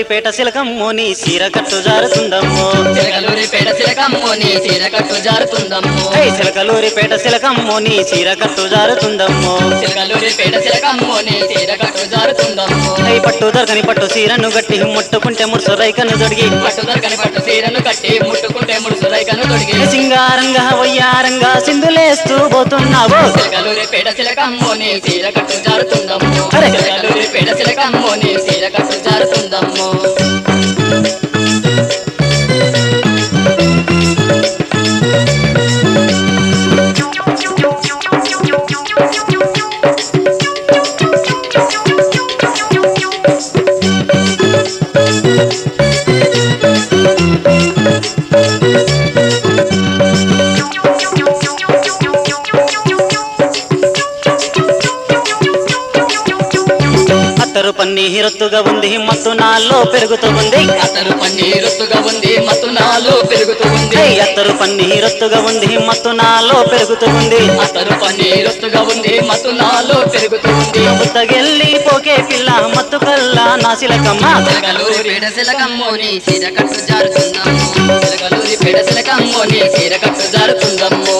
చిలకలూరిపేట శిలకమ్మో నీ చీర కట్టు జారుతుందమ్మో చిలకలూరి పేట చిలకమ్మో నీ చీర కట్టు జారుతుందమ్మో హే చిలకలూరిపేట శిలకమ్మో నీ చీర కట్టు జారుతుందమ్మో చిలకలూరి పేట చిలకమ్మో నీ చీర కట్టు జారుతుందమ్మో హై పట్టు దొరకని పట్టు చీరను గట్టి ముట్టుకుంటే ముడుసు రైకను దొడిగి పట్టు దొరకని పట్టు చీరను కట్టి ముట్టుకుంటే ముడుసు రైకను తొడిగి సింగారంగా వయ్యారంగా సింధులేస్తూ పోతున్నావు చిలకలూరి పేట చిలకమ్మో నీ చీర కట్టు జారుతుందమ్మో అరే. చిలకలూరి పేట చిలకమ్మో నీ చీర కట్టు జారుతుందమ్మో అత్తరు పన్నీరొత్తుగా ఉంది మత్తు నాలో పెరుగుతూ ఉంది అతను పన్నీరుస్తుగా ఉంది మత్తు నాలో పెరుగుతూ ఉంది హై అత్తరు పన్నీరొత్తుగా ఉంది మత్తు నాలో పెరుగుతూ ఉంది అతను పన్నీరుస్తుగా ఉంది మత్తు నాలో పెరుగుతూ ఉంది పుత్తగెల్లి పోకే పిల్ల మత్తు కల్లా నా శిలకమ్మ చిలకలూరి పేడ చిలకమ్మోని చీర కట్టు జారుతుందమ్మో చిలకలూరి పేడ చిలకమ్మోని చీర కట్టు జారుతుందమ్మో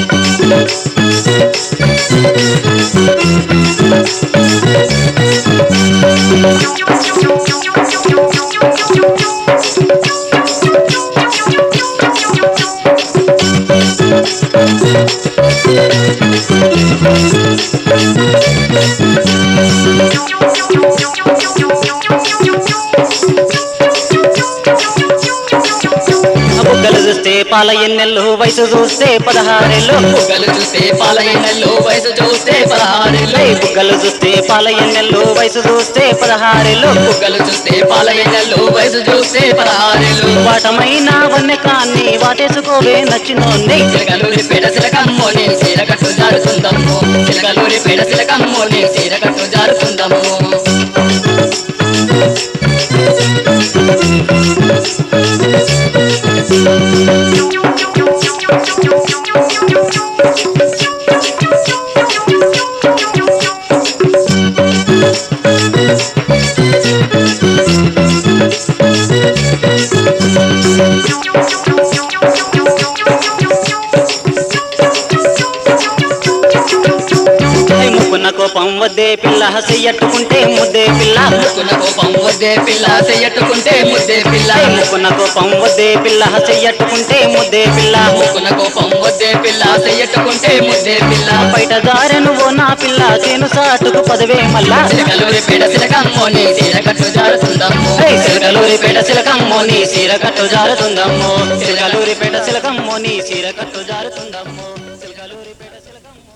బుగ్గలు చూస్తే పాల ఎన్నెల్లు వయసు చూస్తే పదహారేళ్ళు బుగ్గలు చూస్తే పాలయ్యనల్లో వయసు చూస్తే పదహారేళ్ళు హై బుగ్గలు చూస్తే పాల ఎన్నెల్లు వయసు చూస్తే పదహారేళ్ళు బుగ్గలు చూస్తే పాలయ్యనల్లో వయసు చూస్తే పదహారేళ్ళు వాటమైన వన్నె కాన్ని వాటేసుకోవే నచ్చినోన్ని చిలకలూరి పేడ చిలకమ్మోని చీర కట్టు జారుతుందమ్మో చిలకలూరి పేడ చిలకమ్మోని చీర కట్టు జారుతుందమ్మో హై ముక్కున్న కోపం వద్దే పిల్ల చెయ్యట్టుకుంటే ముద్దే పిల్ల ముక్కున కోపం వద్దే పిల్ల చెయ్యట్టుకుంటే ముద్దే పిల్ల హై ముక్కున్న కోపం వద్దే పిల్ల చెయ్యట్టుకుంటే ముద్దే పిల్ల ముక్కున కోపం వద్దే పిల్ల చెయ్యట్టుకుంటే ముద్దే పిల్ల బయట దారె నువ్వు నా పిల్ల చేను సాటుకు పదవే మల్లా చిలకలూరి పేడ చిలకమ్మోని చీర కట్టు జారుతుందమ్మో హై సిలకలూరిపేట సిలకమ్మో నీ చీర కట్టు జారుతుందమ్మో సిలకలూరిపేట సిలకమ్మో నీ చీర కట్టు జారుతుందమ్మో